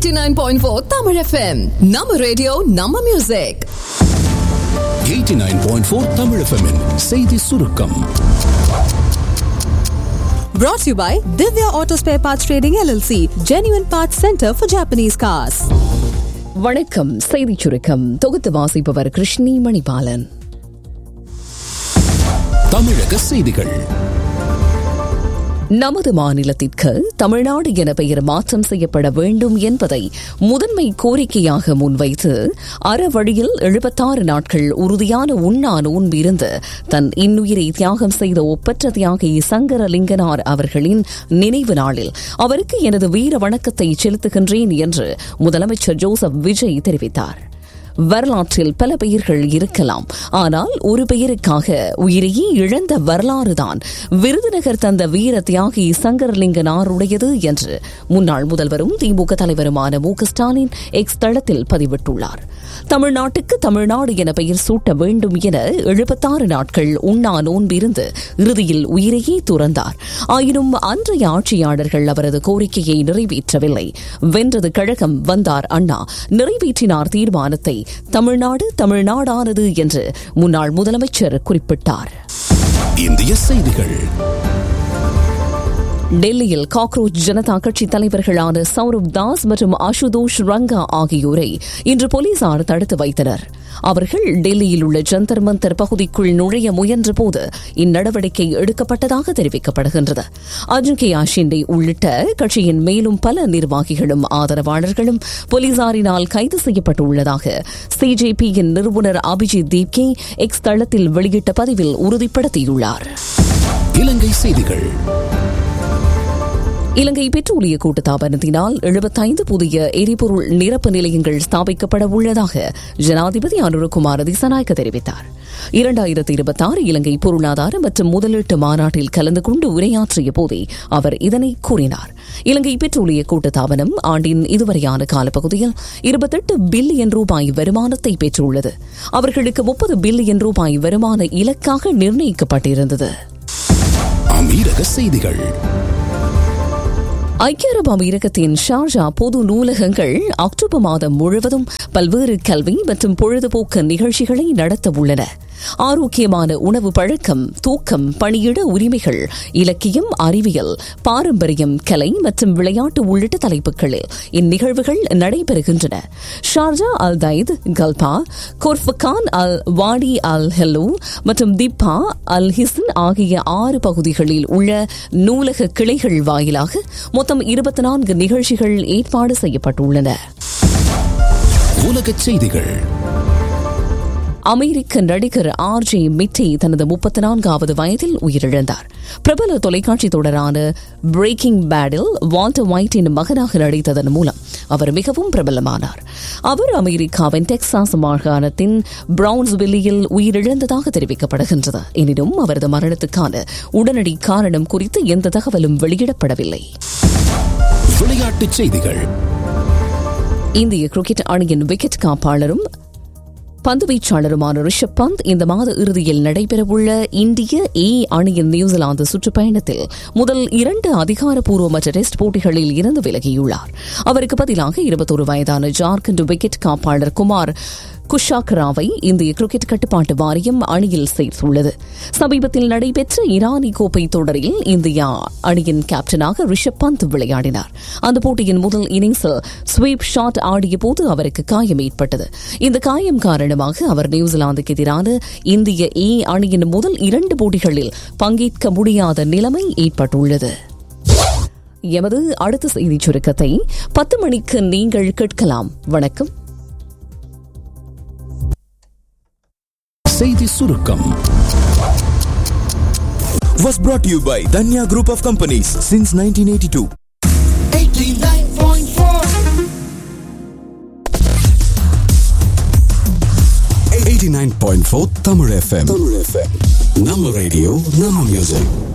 89.4 Tamil FM நம்ம radio நம்ம music 89.4 Tamil FM -இன் செய்தி சுருக்கம் Brought to you by Divya Auto Spare Parts Trading LLC, Genuine Parts Center for Japanese Cars. வணக்கம் செய்திச் சுருக்கம் தொகுத்து வாசிப்பவர் கிருஷ்ணி மணிபாலன் தமிழக செய்திகள் நமது மாநிலத்திற்கு தமிழ்நாடு என பெயர் மாற்றம் செய்யப்பட வேண்டும் என்பதை முதன்மை கோரிக்கையாக முன்வைத்து அறவழியில் எழுபத்தாறு நாட்கள் உறுதியான உண்ணா நோன்பிருந்து தன் இன்னுயிரை தியாகம் செய்த ஒப்பற்ற தியாகி சங்கரலிங்கனார் அவர்களின் நினைவு நாளில் அவருக்கு எனது வீர வணக்கத்தை செலுத்துகின்றேன் என்று முதலமைச்சர் ஜோசப் விஜய் தெரிவித்தார் வரலாற்றில் பல பெயர்கள் இருக்கலாம் ஆனால் ஒரு பெயருக்காக உயிரையே இழந்த வரலாறுதான் விருதுநகர் தந்த வீர தியாகி சங்கரலிங்கனாருடையது என்று முன்னாள் முதல்வரும் திமுக தலைவருமான மு க ஸ்டாலின் எக்ஸ் தளத்தில் பதிவிட்டுள்ளார் தமிழ்நாட்டுக்கு தமிழ்நாடு என பெயர் சூட்ட வேண்டும் என எழுபத்தாறு நாட்கள் உண்ணா நோன்பிருந்து இறுதியில் உயிரையே துறந்தார் ஆயினும் அன்றைய ஆட்சியாளர்கள் அவரது கோரிக்கையை நிறைவேற்றவில்லை வென்றது கழகம் வந்தார் அண்ணா நிறைவேற்றினார் தீர்மானத்தை தமிழ்நாடு தமிழ்நாடானது என்று முன்னாள் முதலமைச்சர் குறிப்பிட்டார் இந்திய செய்திகள் டெல்லியில் காக்ரோச் ஜனதா கட்சி தலைவர்களான சௌரப் தாஸ் மற்றும் அசுதோஷ் ரங்கா ஆகியோரை இன்று போலீசார் தடுத்து வைத்தனர் அவர்கள் டெல்லியில் உள்ள ஜந்தர் மந்தர் பகுதிக்குள் நுழைய முயன்றபோது இந்நடவடிக்கை எடுக்கப்பட்டதாக தெரிவிக்கப்படுகின்றது அஜிங்கியா ஷிண்டே உள்ளிட்ட கட்சியின் மேலும் பல நிர்வாகிகளும் ஆதரவாளர்களும் போலீசாரினால் கைது செய்யப்பட்டுள்ளதாக சிஜேபியின் நிறுவனர் அபிஜித் தீப்கே எக்ஸ் தளத்தில் வெளியிட்ட பதிவில் உறுதிப்படுத்தியுள்ளார் இலங்கை செய்திகள் இலங்கை பெட்ரோலிய கூட்டுத்தாபனத்தினால் எழுபத்தைந்து புதிய எரிபொருள் நிரப்பு நிலையங்கள் ஸ்தாபிக்கப்பட உள்ளதாக ஜனாதிபதி அனுரகுமார் திசநாயக்க தெரிவித்தார் இரண்டாயிரத்தி இருபத்தாறு இலங்கை பொருளாதார மற்றும் முதலீட்டு மாநாட்டில் கலந்து கொண்டு உரையாற்றிய போதே அவர் இதனை கூறினார் இலங்கை பெட்ரோலிய கூட்டுத்தாபனம் ஆண்டின் இதுவரையான காலப்பகுதியில் இருபத்தெட்டு பில்லியன் ரூபாய் வருமானத்தை பெற்றுள்ளது அவர்களுக்கு முப்பது பில்லியன் ரூபாய் வருமான இலக்காக நிர்ணயிக்கப்பட்டிருந்தது அமீரக செய்திகள் ஐக்கிய அரபு அமீரகத்தின் ஷார்ஜா பொது நூலகங்கள் அக்டோபர் மாதம் முழுவதும் பல்வேறு கல்வி மற்றும் பொழுதுபோக்கு நிகழ்ச்சிகளை நடத்த உள்ளன ஆரோக்கியமான உணவு பழக்கம் தூக்கம் பணியிட உரிமைகள் இலக்கியம் அறிவியல் பாரம்பரியம் கலை மற்றும் விளையாட்டு உள்ளிட்ட தலைப்புகளில் இந்நிகழ்வுகள் நடைபெறுகின்றன ஷார்ஜா அல் தைத் கல்பா கோர்ஃபகான் அல் வாடி அல் ஹெல்லோ மற்றும் திப்பா அல் ஹிசன் ஆகிய ஆறு பகுதிகளில் உள்ள நூலக கிளைகள் வாயிலாக மொத்தம் இருபத்தி நான்கு நிகழ்ச்சிகள் ஏற்பாடு செய்யப்பட்டுள்ளன உலகச் செய்திகள் அமெரிக்க நடிகர் ஆர் ஜே மிட்டே தனது முப்பத்தி நான்காவது வயதில் உயிரிழந்தார் பிரபல தொலைக்காட்சி தொடரான பிரேக்கிங் பேடில் வால்டர் ஒயிட்டின் மகனாக நடித்ததன் மூலம் அவர் மிகவும் பிரபலமானார் அவர் அமெரிக்காவின் டெக்சாஸ் மாகாணத்தின் பிரவுன்ஸ்வில்லியில் உயிரிழந்ததாக தெரிவிக்கப்படுகின்றது எனினும் அவரது மரணத்துக்கான உடனடி காரணம் குறித்து எந்த தகவலும் வெளியிடப்படவில்லை விளையாட்டுச் செய்திகள் இந்திய கிரிக்கெட் அணியின் விக்கெட் காப்பாளரும் பந்து வீச்சாளருமான ரிஷப் பந்த் இந்த மாத இறுதியில் நடைபெறவுள்ள இந்திய ஏ அணியின் நியூசிலாந்து சுற்றுப்பயணத்தில் முதல் இரண்டு அதிகாரப்பூர்வமற்ற டெஸ்ட் போட்டிகளில் இருந்து விலகியுள்ளார் அவருக்கு பதிலாக இருபத்தொரு வயதான ஜார்க்கண்ட் விக்கெட் காப்பாளர் குமார் குஷாக்கராவை இந்திய கிரிக்கெட் கட்டுப்பாட்டு வாரியம் அணியில் சேர்த்துள்ளது சமீபத்தில் நடைபெற்ற இரானி கோப்பை தொடரில் இந்தியா அணியின் கேப்டனாக ரிஷப் பந்த் விளையாடினார் அந்த போட்டியின் முதல் இன்னிங்ஸில் ஸ்வீப் ஷாட் ஆடிய போது அவருக்கு காயம் ஏற்பட்டது இந்த காயம் காரணமாக அவர் நியூசிலாந்துக்கு எதிரான இந்திய ஏ அணியின் முதல் இரண்டு போட்டிகளில் பங்கேற்க முடியாத நிலைமை ஏற்பட்டுள்ளது எமது அடுத்த செய்திச் சுருக்கத்தை பத்து மணிக்கு நீங்கள் கேட்கலாம் வணக்கம் செய்தி சுருக்கம் was brought to you by Danya Group of Companies since 1982. 89.4 Tamil FM. Tamil FM. நம்ம ரேடியோ நம்ம மியூசிக்